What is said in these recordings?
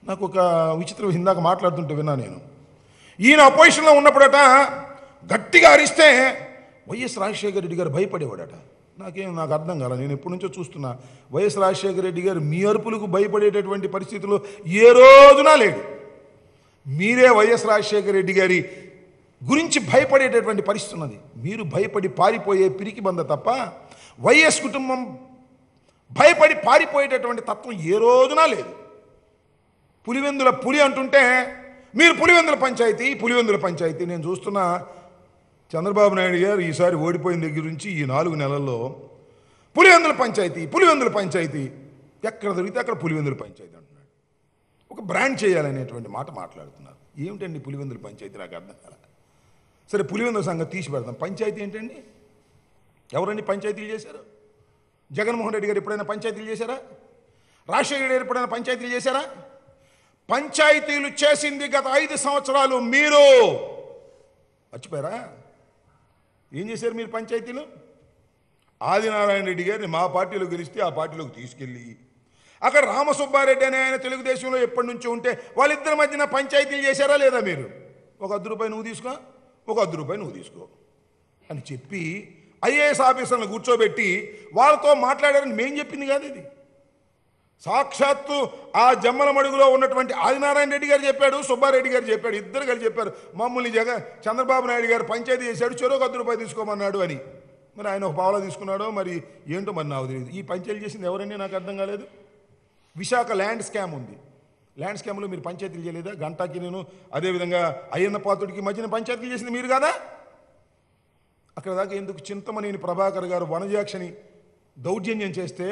నాకు ఒక విచిత్రం ఇందాక మాట్లాడుతుంటే విన్నా నేను ఈయన అపోజిషన్లో ఉన్నప్పుడట గట్టిగా అరిస్తే వైఎస్ రాజశేఖర రెడ్డి గారు భయపడేవాడట నాకేం నాకు అర్థం కాల నేను ఎప్పటి నుంచో చూస్తున్నా వైఎస్ రాజశేఖర రెడ్డి గారు మీ అరుపులకు భయపడేటటువంటి పరిస్థితులు ఏ రోజునా లేడు మీరే వైఎస్ రాజశేఖర రెడ్డి గారి గురించి భయపడేటటువంటి పరిస్థితి ఉన్నది మీరు భయపడి పారిపోయే పిరికి బంద తప్ప వైఎస్ కుటుంబం భయపడి పారిపోయేటటువంటి తత్వం ఏ రోజునా లేదు పులివెందుల పులి అంటుంటే మీరు పులివెందుల పంచాయతీ పులివెందుల పంచాయతీ నేను చూస్తున్న చంద్రబాబు నాయుడు గారు ఈసారి ఓడిపోయిన దగ్గర నుంచి ఈ నాలుగు నెలల్లో పులివెందుల పంచాయతీ పులివెందుల పంచాయతీ ఎక్కడ దొరికితే అక్కడ పులివెందుల పంచాయతీ అంటున్నాడు ఒక బ్రాండ్ చేయాలనేటువంటి మాట మాట్లాడుతున్నారు ఏమిటండి పులివెందుల పంచాయతీ నాకు అర్థం కాల సరే పులివెందుల సంగతి తీసి పెడదాం పంచాయతీ ఏంటండి ఎవరండి పంచాయతీలు చేశారు జగన్మోహన్ రెడ్డి గారు ఎప్పుడైనా పంచాయతీలు చేశారా రాజశేఖర రెడ్డి గారు ఎప్పుడైనా పంచాయతీలు చేశారా పంచాయతీలు చేసింది గత ఐదు సంవత్సరాలు మీరు మర్చిపోయారా ఏం చేశారు మీరు పంచాయతీలు ఆదినారాయణ రెడ్డి గారిని మా పార్టీలో గెలిస్తే ఆ పార్టీలోకి తీసుకెళ్ళి అక్కడ రామసుబ్బారెడ్డి అనే ఆయన తెలుగుదేశంలో ఎప్పటి నుంచో ఉంటే వాళ్ళిద్దరి మధ్యన పంచాయతీలు చేశారా లేదా మీరు ఒక అర్ధ రూపాయి నువ్వు తీసుకో ఒక అర్ధ రూపాయి నువ్వు తీసుకో అని చెప్పి ఐఏఎస్ ఆఫీసర్లను కూర్చోబెట్టి వాళ్ళతో మాట్లాడారని మేం చెప్పింది కాదు ఇది సాక్షాత్తు ఆ జమ్మల మడుగులో ఉన్నటువంటి ఆదినారాయణ రెడ్డి గారు చెప్పాడు సుబ్బారెడ్డి గారు చెప్పాడు ఇద్దరు కలిసి చెప్పారు మమ్మల్ని జగ చంద్రబాబు నాయుడు గారు పంచాయతీ చేశాడు చెరువు అర్ధ రూపాయి తీసుకోమన్నాడు అని మరి ఆయన ఒక పావలా తీసుకున్నాడో మరి ఏంటో మరి నాకు తెలియదు ఈ పంచాయతీ చేసింది ఎవరండి నాకు అర్థం కాలేదు విశాఖ ల్యాండ్ స్కామ్ ఉంది ల్యాండ్ స్కామ్లో మీరు పంచాయతీలు చేయలేదా గంటాకి నేను అదేవిధంగా అయ్యన్న పాత్రుడికి మధ్యన పంచాయతీలు చేసింది మీరు కదా అక్కడ దాకా ఎందుకు చింతమనేని ప్రభాకర్ గారు వనజాక్షని దౌర్జన్యం చేస్తే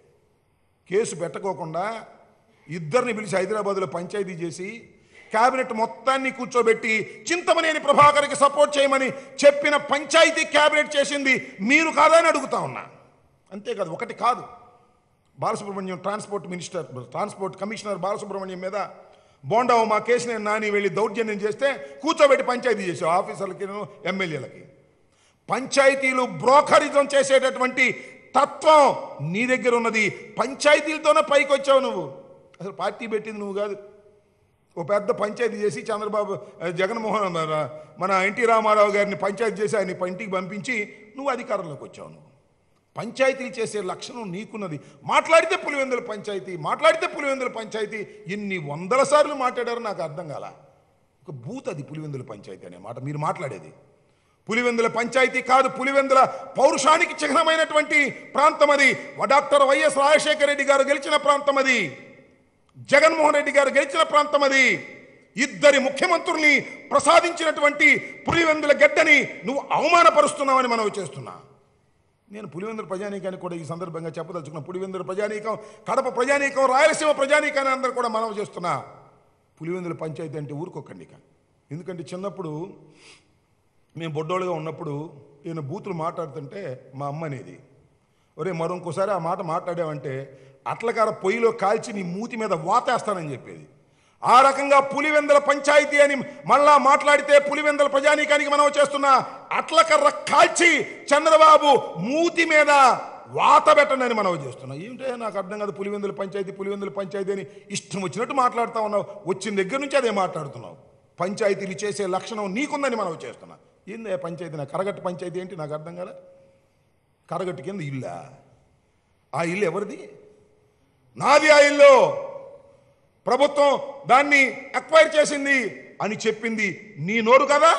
కేసు పెట్టకోకుండా ఇద్దరిని పిలిచి హైదరాబాద్లో పంచాయతీ చేసి కేబినెట్ మొత్తాన్ని కూర్చోబెట్టి చింతమనేని ప్రభాకర్కి సపోర్ట్ చేయమని చెప్పిన పంచాయతీ కేబినెట్ చేసింది మీరు కాదా అని అడుగుతా ఉన్నా అంతేకాదు ఒకటి కాదు Balasubrahmanyam transport minister transport commissioner Balasubrahmanyam మీద బోండా మా కేసుని నాని వెళ్ళి దౌర్జన్యం చేస్తే కూర్చోబెట్టి పంచాయతీ చేసావు ఆఫీసర్లకి ఎమ్మెల్యేలకి పంచాయతీలు బ్రోకరిజం చేసేటటువంటి తత్వం నీ దగ్గర ఉన్నది పంచాయతీలతోనే పైకి వచ్చావు నువ్వు అసలు పార్టీ పెట్టింది నువ్వు కాదు ఓ పెద్ద పంచాయతీ చేసి చంద్రబాబు ఆ, జగన్మోహన్ మన మన ఎన్టీ రామారావు గారిని పంచాయతీ చేసి ఆయన ఇంటికి పంపించి నువ్వు అధికారంలోకి వచ్చావు నువ్వు పంచాయతీలు చేసే లక్షణం నీకున్నది మాట్లాడితే పులివెందుల పంచాయతీ మాట్లాడితే పులివెందుల పంచాయతీ ఎన్ని వందల సార్లు మాట్లాడారో నాకు అర్థం కాల ఒక బూత్ అది పులివెందుల పంచాయతీ అనే మాట మీరు మాట్లాడేది పులివెందుల పంచాయతీ కాదు పులివెందుల పౌరుషానికి చిహ్నమైనటువంటి ప్రాంతం అది డాక్టర్ వైఎస్ రాజశేఖర రెడ్డి గారు గెలిచిన ప్రాంతం అది జగన్మోహన్ రెడ్డి గారు గెలిచిన ప్రాంతం అది ఇద్దరి ముఖ్యమంత్రుల్ని ప్రసాదించినటువంటి పులివెందుల గడ్డని నువ్వు అవమానపరుస్తున్నావని మనం చేస్తున్నా నేను పులివెందుల ప్రజానీకానికి కూడా ఈ సందర్భంగా చెప్పదలుచుకున్న పులివెందుల ప్రజానీకం కడప ప్రజానీకం రాయలసీమ ప్రజానీకాన్ని అందరూ కూడా మనం చేస్తున్నా పులివెందుల పంచాయతీ అంటే ఊరుకోకండి ఇక ఎందుకంటే చిన్నప్పుడు మేము బొడ్డోళ్ళుగా ఉన్నప్పుడు ఈయన బూతులు మాట్లాడుతుంటే మా అమ్మ అనేది ఒరే మరో ఇంకోసారి ఆ మాట మాట్లాడావంటే అట్లకార పొయ్యిలో కాల్చి నీ మూతి మీద వాతేస్తానని చెప్పేది ఆ రకంగా పులివెందల పంచాయతీ అని మళ్ళా మాట్లాడితే పులివెందల ప్రజానీకానికి మనం చేస్తున్న అట్లకర్ర కాల్చి చంద్రబాబు మూతి మీద వాత పెట్టనని మనం చేస్తున్నాం ఏమిటో నాకు అర్థం కాదు పులివెందుల పంచాయతీ పులివెందుల పంచాయతీ అని ఇష్టం వచ్చినట్టు మాట్లాడుతా ఉన్నావు వచ్చిన దగ్గర నుంచి అదే మాట్లాడుతున్నావు పంచాయతీలు చేసే లక్షణం నీకుందని మనం చేస్తున్నా ఏంది ఆ పంచాయతీ నా కరగట్టు పంచాయతీ ఏంటి నాకు అర్థం కదా కరగట్టు కింద ఇల్లా ఆ ఇల్లు ఎవరిది నాది ఆ ఇల్లు ప్రభుత్వం దాన్ని అక్వైర్ చేసింది అని చెప్పింది నీ నోరు కదా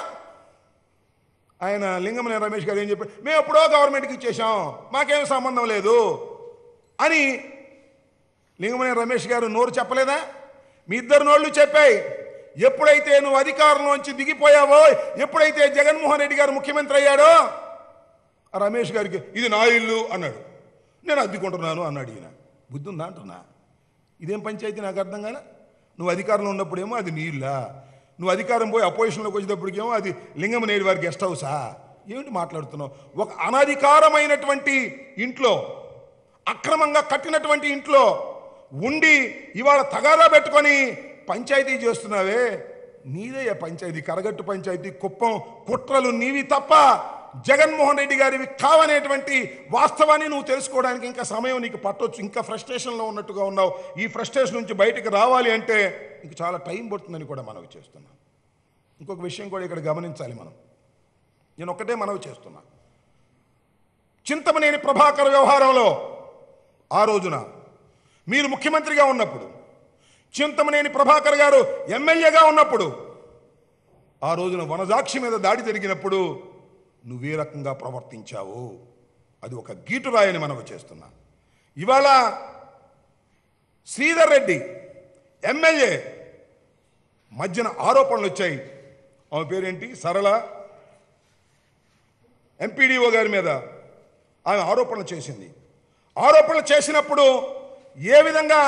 ఆయన లింగమనే రమేష్ గారు ఏం చెప్పారు మేము ఎప్పుడో గవర్నమెంట్కి ఇచ్చేసాం మాకేం సంబంధం లేదు అని లింగమనే రమేష్ గారు నోరు చెప్పలేదా మీ ఇద్దరు నోళ్ళు చెప్పాయి ఎప్పుడైతే నువ్వు అధికారంలోంచి దిగిపోయావో ఎప్పుడైతే జగన్మోహన్ రెడ్డి గారు ముఖ్యమంత్రి అయ్యాడో ఆ రమేష్ గారికి ఇది నా ఇల్లు అన్నాడు నేను అద్దెకుంటున్నాను అన్నాడు ఈయన బుద్ధి ఉందా అంటున్నా ఇదేం పంచాయతీ నాకు అర్థం కాలే నువ్వు అధికారంలో ఉన్నప్పుడేమో అది నీ ఇల్లా నువ్వు అధికారం పోయి అపోజిషన్లోకి వచ్చేటప్పటికేమో అది లింగమనేని వారి గెస్ట్ హౌసా ఏమిటి మాట్లాడుతున్నావు ఒక అనధికారమైనటువంటి ఇంట్లో అక్రమంగా కట్టినటువంటి ఇంట్లో ఉండి ఇవాళ తగాదా పెట్టుకొని పంచాయతీ చేస్తున్నావే నీదే పంచాయతీ కరగట్టు పంచాయతీ కుప్పం కుట్రలు నీవి తప్ప జగన్మోహన్ రెడ్డి గారివి కావనేటువంటి వాస్తవాన్ని నువ్వు తెలుసుకోవడానికి ఇంకా సమయం నీకు పట్టొచ్చు ఇంకా ఫ్రస్ట్రేషన్లో ఉన్నట్టుగా ఉన్నావు ఈ ఫ్రస్ట్రేషన్ నుంచి బయటకు రావాలి అంటే ఇంక చాలా టైం పడుతుందని కూడా మనవి చేస్తున్నాం ఇంకొక విషయం కూడా ఇక్కడ గమనించాలి మనం నేను ఒక్కటే మనవి చేస్తున్నా చింతమనేని ప్రభాకర్ వ్యవహారంలో ఆ రోజున మీరు ముఖ్యమంత్రిగా ఉన్నప్పుడు చింతమనేని ప్రభాకర్ గారు ఎమ్మెల్యేగా ఉన్నప్పుడు ఆ రోజున వనజాక్షి మీద దాడి జరిగినప్పుడు నువ్వే రకంగా ప్రవర్తించావు అది ఒక గీటురాయని మనవి చేస్తున్నా ఇవాళ శ్రీధర్ రెడ్డి ఎమ్మెల్యే మధ్యన ఆరోపణలు వచ్చాయి ఆమె పేరేంటి సరళ ఎంపీడీఓ గారి మీద ఆమె ఆరోపణలు చేసింది ఆరోపణలు చేసినప్పుడు ఏ విధంగా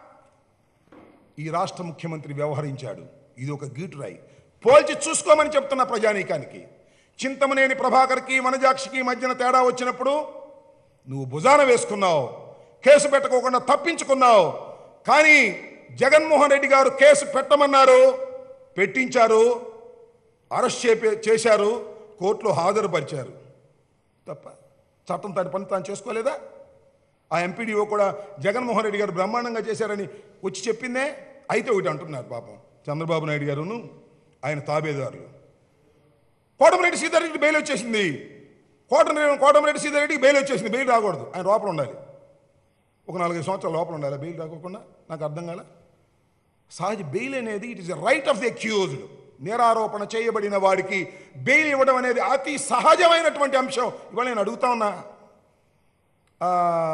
ఈ రాష్ట్ర ముఖ్యమంత్రి వ్యవహరించాడు ఇది ఒక గీటురాయి పోల్చి చూసుకోమని చెప్తున్న ప్రజానీకానికి చింతమనేని ప్రభాకర్కి వనజాక్షికి మధ్యన తేడా వచ్చినప్పుడు నువ్వు భుజాన వేసుకున్నావు కేసు పెట్టకోకుండా తప్పించుకున్నావు కానీ జగన్మోహన్ రెడ్డి గారు కేసు పెట్టమన్నారు పెట్టించారు అరెస్ట్ చేపే చేశారు కోర్టులో హాజరుపరిచారు తప్ప చట్టం తన పని తాను చేసుకోలేదా ఆ ఎంపీడీఓ కూడా జగన్మోహన్ రెడ్డి గారు బ్రహ్మాండంగా చేశారని వచ్చి చెప్పిందే అయితే ఒకటి అంటున్నారు పాపం చంద్రబాబు నాయుడు గారును ఆయన తాబేదారులు కోటమిరెడ్డి సీతారెడ్డి బెయిల్ వచ్చేసింది కోటమిరెడ్డి కోటమిరెడ్డి సీతారెడ్డికి బెయిల్ వచ్చేసింది బెయిల్ రాకూడదు ఆయన లోపల ఉండాలి ఒక నాలుగైదు సంవత్సరాల లోపల ఉండాలి బెయిల్ రాకోకుండా నాకు అర్థం కాలే సహజ బెయిల్ అనేది it is right of the accused నేరారోపణ చేయబడిన వాడికి బెయిల్ ఇవ్వడం అనేది అతి సహజమైనటువంటి అంశం ఇవాళ నేను అడుగుతా ఉన్నా ఆ,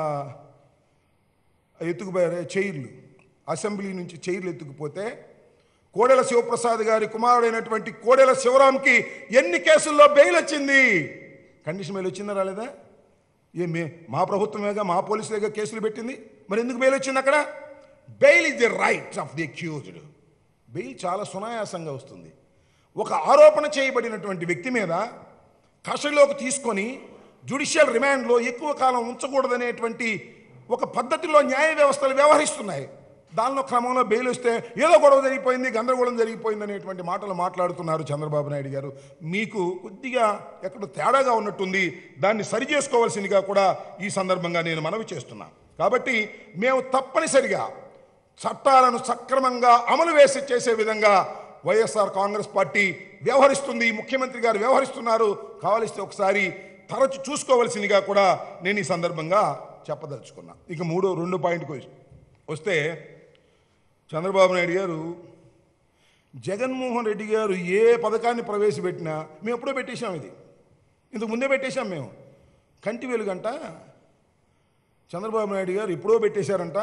ఎత్తుకుపోయారే చైర్లు అసెంబ్లీ నుంచి చైర్లు ఎత్తుకుపోతే కోడెల శివప్రసాద్ గారి కుమారుడైనటువంటి కోడెల శివరాంకి ఎన్ని కేసుల్లో బెయిల్ వచ్చింది కండిషన్ బెయిల్ వచ్చిందా రాలేదా ఏ మే మా ప్రభుత్వమేగా మా పోలీసులేగా కేసులు పెట్టింది మరి ఎందుకు బెయిల్ వచ్చింది అక్కడ bail is the right of the accused bail చాలా సునాయాసంగా వస్తుంది ఒక ఆరోపణ చేయబడినటువంటి వ్యక్తి మీద కస్టడీలోకి తీసుకొని జ్యుడిషియల్ రిమాండ్లో ఎక్కువ కాలం ఉంచకూడదనేటువంటి ఒక పద్ధతిలో న్యాయ వ్యవస్థలు వ్యవహరిస్తున్నాయి దానిలో క్రమంలో బెయిల్ వస్తే ఏదో గొడవ జరిగిపోయింది గందరగోళం జరిగిపోయింది అనేటువంటి మాటలు మాట్లాడుతున్నారు చంద్రబాబు నాయుడు గారు మీకు కొద్దిగా ఎక్కడ తేడాగా ఉన్నట్టుంది దాన్ని సరి చేసుకోవాల్సిందిగా కూడా ఈ సందర్భంగా నేను మనవి చేస్తున్నా కాబట్టి మేము తప్పనిసరిగా చట్టాలను సక్రమంగా అమలు వేసి చేసే విధంగా వైఎస్ఆర్ కాంగ్రెస్ పార్టీ వ్యవహరిస్తుంది ముఖ్యమంత్రి గారు వ్యవహరిస్తున్నారు కావలిస్తే ఒకసారి తరచు చూసుకోవలసిందిగా కూడా నేను ఈ సందర్భంగా చెప్పదలుచుకున్నా ఇక మూడో రెండు పాయింట్కి వచ్చి- వస్తే చంద్రబాబు నాయుడు గారు జగన్మోహన్ రెడ్డి గారు ఏ పథకాన్ని ప్రవేశపెట్టినా మేము ఎప్పుడో పెట్టేశాం ఇది ఇంతకు ముందే పెట్టేశాం మేము కంటి వెలుగంట చంద్రబాబు నాయుడు గారు ఎప్పుడో పెట్టేశారంట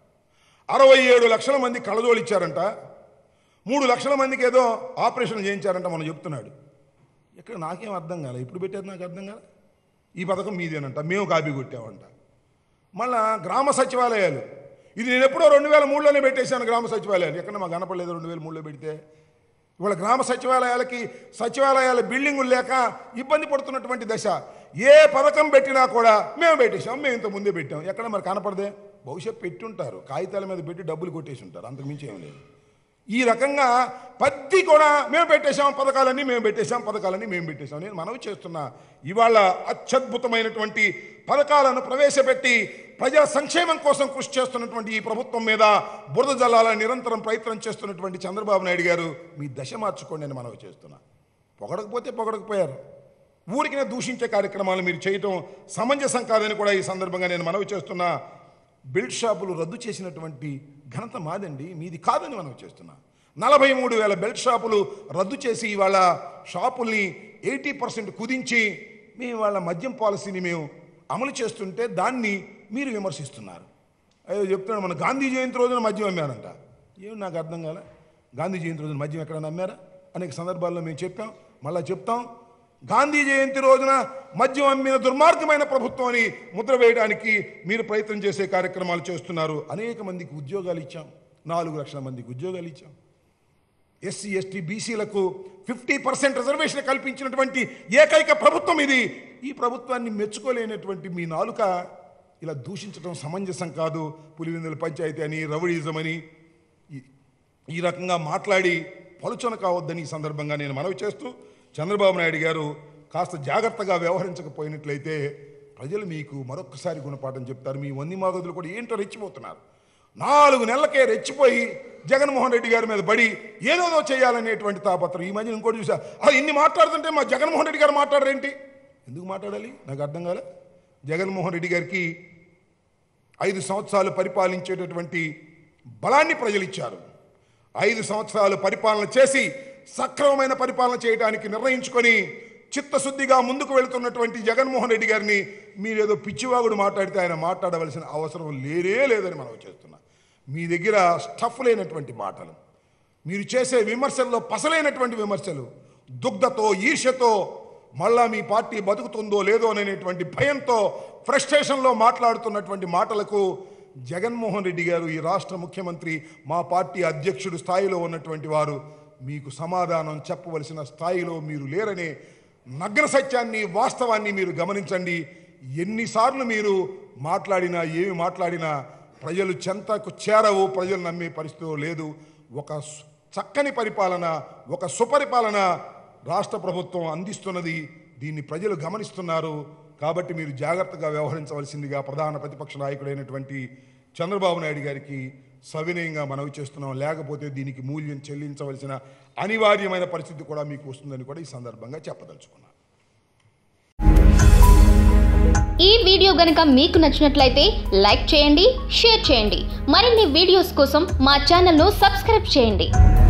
అరవై ఏడు లక్షల మంది కళ్ళజోలు ఇచ్చారంట మూడు లక్షల మందికి ఏదో ఆపరేషన్ చేయించారంట మనం చెప్తున్నాడు ఇక్కడ నాకేం అర్థం కాలే ఇప్పుడు పెట్టారు నాకు అర్థం కాలే ఈ పథకం మీదేనంట మేము కాపీ కొట్టామంట మళ్ళా గ్రామ సచివాలయాలు ఇది నేను ఎప్పుడో రెండు వేల మూడులోనే పెట్టేశాను గ్రామ సచివాలయాలు ఎక్కడ మాకు కనపడలేదు రెండు వేల మూడులో పెడితే ఇవాళ గ్రామ సచివాలయాలకి సచివాలయాల బిల్డింగులు లేక ఇబ్బంది పడుతున్నటువంటి దశ ఏ పథకం పెట్టినా కూడా మేము పెట్టేశాం మేము ఇంత ముందే పెట్టాం ఎక్కడ మరి కనపడదే బహుశా పెట్టుంటారు కాగితాల మీద పెట్టి డబ్బులు కొట్టేసి ఉంటారు అంతకు మించి ఏం లేదు ఈ రకంగా పద్ది కూడా మేము పెట్టేశాం పథకాలన్నీ మేము పెట్టేశాం పథకాలన్నీ మేము పెట్టేశాం నేను మనవి చేస్తున్నా ఇవాళ అత్యద్భుతమైనటువంటి పథకాలను ప్రవేశపెట్టి ప్రజా సంక్షేమం కోసం కృషి చేస్తున్నటువంటి ఈ ప్రభుత్వం మీద బురద జల్లాలని నిరంతరం ప్రయత్నం చేస్తున్నటువంటి చంద్రబాబు నాయుడు గారు మీ దశ మార్చుకోండి అని మనవి చేస్తున్నా పొగడకపోతే పొగడకపోయారు ఊరికినే దూషించే కార్యక్రమాలు మీరు చేయటం సమంజసం కాదని కూడా ఈ సందర్భంగా నేను మనవి చేస్తున్నా బెల్ట్ షాపులు రద్దు చేసినటువంటి ఘనత మాదండి మీది కాదని మనం చేస్తున్నా నలభై మూడు వేల బెల్ట్ షాపులు రద్దు చేసి ఇవాళ షాపుల్ని ఎయిటీ పర్సెంట్ కుదించి మేము వాళ్ళ మద్యం పాలసీని మేము అమలు చేస్తుంటే దాన్ని మీరు విమర్శిస్తున్నారు అయ్యో చెప్తున్నాడు మన గాంధీ జయంతి రోజున మద్యం అమ్మారంట ఏమి నాకు అర్థం కాలే గాంధీ జయంతి రోజున మద్యం ఎక్కడైనా అమ్మారా అనేక సందర్భాల్లో మేము చెప్పాం మళ్ళా చెప్తాం గాంధీ జయంతి రోజున మద్యం అమ్మిన దుర్మార్గమైన ప్రభుత్వం అని ముద్ర వేయడానికి మీరు ప్రయత్నం చేసే కార్యక్రమాలు చేస్తున్నారు అనేక మందికి ఉద్యోగాలు ఇచ్చాం నాలుగు లక్షల మందికి ఉద్యోగాలు ఇచ్చాం ఎస్సీ ఎస్టీ బీసీలకు ఫిఫ్టీ పర్సెంట్ రిజర్వేషన్ కల్పించినటువంటి ఏకైక ప్రభుత్వం ఇది ఈ ప్రభుత్వాన్ని మెచ్చుకోలేనటువంటి మీ నాలుక ఇలా దూషించడం సమంజసం కాదు పులివెందుల పంచాయతీ అని రౌడీజం అని ఈ- ఈ రకంగా మాట్లాడి పలుచన కావద్దని ఈ సందర్భంగా నేను మనవి చేస్తూ చంద్రబాబు నాయుడు గారు కాస్త జాగ్రత్తగా వ్యవహరించకపోయినట్లయితే ప్రజలు మీకు మరొక్కసారి గుణపాఠం చెప్తారు మీ వంది మాగదులు కూడా ఏంటో రెచ్చిపోతున్నారు నాలుగు నెలలకే రెచ్చిపోయి జగన్మోహన్ రెడ్డి గారి మీద పడి ఏదోదో చేయాలనేటువంటి తాపత్రం ఈ మధ్య ఇంకోటి చూసా అది ఇన్ని మాట్లాడుతుంటే మా జగన్మోహన్ రెడ్డి గారు మాట్లాడరేంటి ఎందుకు మాట్లాడాలి నాకు అర్థం కాలే జగన్మోహన్ రెడ్డి గారికి ఐదు సంవత్సరాలు పరిపాలించేటటువంటి బలాన్ని ప్రజలు ఇచ్చారు ఐదు సంవత్సరాలు పరిపాలన చేసి సక్రమమైన పరిపాలన చేయడానికి నిర్ణయించుకొని చిత్తశుద్ధిగా ముందుకు వెళుతున్నటువంటి జగన్మోహన్ రెడ్డి గారిని మీరేదో పిచ్చివాగుడు మాట్లాడితే ఆయన మాట్లాడవలసిన అవసరం లేరే లేదని మనం చేస్తున్నాం మీ దగ్గర స్టఫ్ లేనటువంటి మాటలు మీరు చేసే విమర్శల్లో పసలేనటువంటి విమర్శలు దుగ్ధతో ఈర్ష్యతో మళ్ళా మీ పార్టీ బతుకుతుందో లేదో అనేటువంటి భయంతో ఫ్రస్ట్రేషన్లో మాట్లాడుతున్నటువంటి మాటలకు జగన్మోహన్ రెడ్డి గారు ఈ రాష్ట్ర ముఖ్యమంత్రి మా పార్టీ అధ్యక్షుడు స్థాయిలో ఉన్నటువంటి వారు మీకు సమాధానం చెప్పవలసిన స్థాయిలో మీరు లేరనే నగ్న సత్యాన్ని వాస్తవాన్ని మీరు గమనించండి ఎన్నిసార్లు మీరు మాట్లాడినా ఏమి మాట్లాడినా ప్రజలు చెంతకు చేరవు ప్రజలు నమ్మే పరిస్థితిలో లేదు ఒక సు- చక్కని పరిపాలన ఒక సుపరిపాలన రాష్ట్ర ప్రభుత్వం అందిస్తున్నది దీన్ని ప్రజలు గమనిస్తున్నారు కాబట్టి మీరు జాగ్రత్తగా వ్యవహరించవలసిందిగా ప్రధాన ప్రతిపక్ష నాయకుడైనటువంటి చంద్రబాబు నాయుడు గారికి సవినయంగా మనవి చేస్తున్నాం లేకపోతే దీనికి మూల్యం చెల్లించవలసిన అనివార్యమైన పరిస్థితి కూడా మీకు వస్తుందని కూడా ఈ సందర్భంగా చెప్పదలుచుకున్నాను ఈ వీడియో గనుక మీకు నచ్చినట్లయితే లైక్ చేయండి షేర్ చేయండి మరిన్ని వీడియోస్ కోసం మా ఛానల్ను సబ్స్క్రైబ్ చేయండి